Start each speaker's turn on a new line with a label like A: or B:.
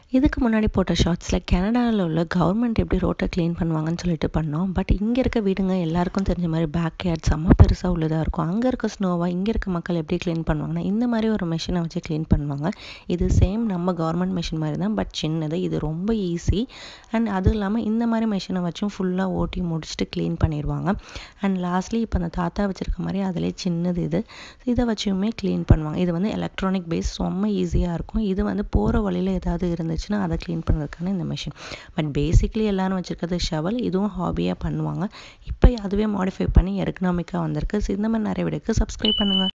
A: இதுக்கு முன்னாடி போட்ட ஷார்ட்ஸில் கனடாவில் உள்ள கவர்மெண்ட் எப்படி ரோட்டை க்ளீன் பண்ணுவாங்கன்னு சொல்லிட்டு பண்ணோம் பட் இங்கே இருக்க வீடுங்க எல்லாருக்கும் தெரிஞ்ச மாதிரி பேக் யார்ட் செம்ம பெருசாக உள்ளதாக இருக்கும் அங்கே இருக்க ஸ்னோவாக இங்கே இருக்க மக்கள் எப்படி க்ளீன் பண்ணுவாங்கன்னா இந்த மாதிரி ஒரு மிஷினை வச்சு க்ளீன் பண்ணுவாங்க இது சேம் நம்ம கவர்மெண்ட் மிஷின் மாதிரி தான் பட் சின்னது இது ரொம்ப ஈஸி அண்ட் அதுவும் இல்லாமல் இந்த மாதிரி மிஷினை வச்சும் ஃபுல்லாக ஓட்டி முடிச்சுட்டு க்ளீன் பண்ணிடுவாங்க அண்ட் லாஸ்ட்லி இப்போ அந்த தாத்தா வச்சுருக்க மாதிரி அதிலே சின்னது இது இதை வச்சுமே க்ளீன் பண்ணுவாங்க இது வந்து எலக்ட்ரானிக் பேஸ் ரொம்ப ஈஸியாக இருக்கும் இது வந்து போகிற வழியில் ஏதாவது இருந்துச்சுன்னா அதை க்ளீன் பண்ணுறதுக்கான இந்த மிஷின் பட் பேசிக்லி எல்லாரும் வச்சுருக்கிறது ஷவல் இதுவும் ஹாபியாக பண்ணுவாங்க இப்போ அதுவே மாடிஃபை பண்ணி எக்கனாமிக்காக வந்திருக்கு ஸோ இந்த மாதிரி நிறைய வீடியோக்கு சப்ஸ்கிரைப் பண்ணுங்கள்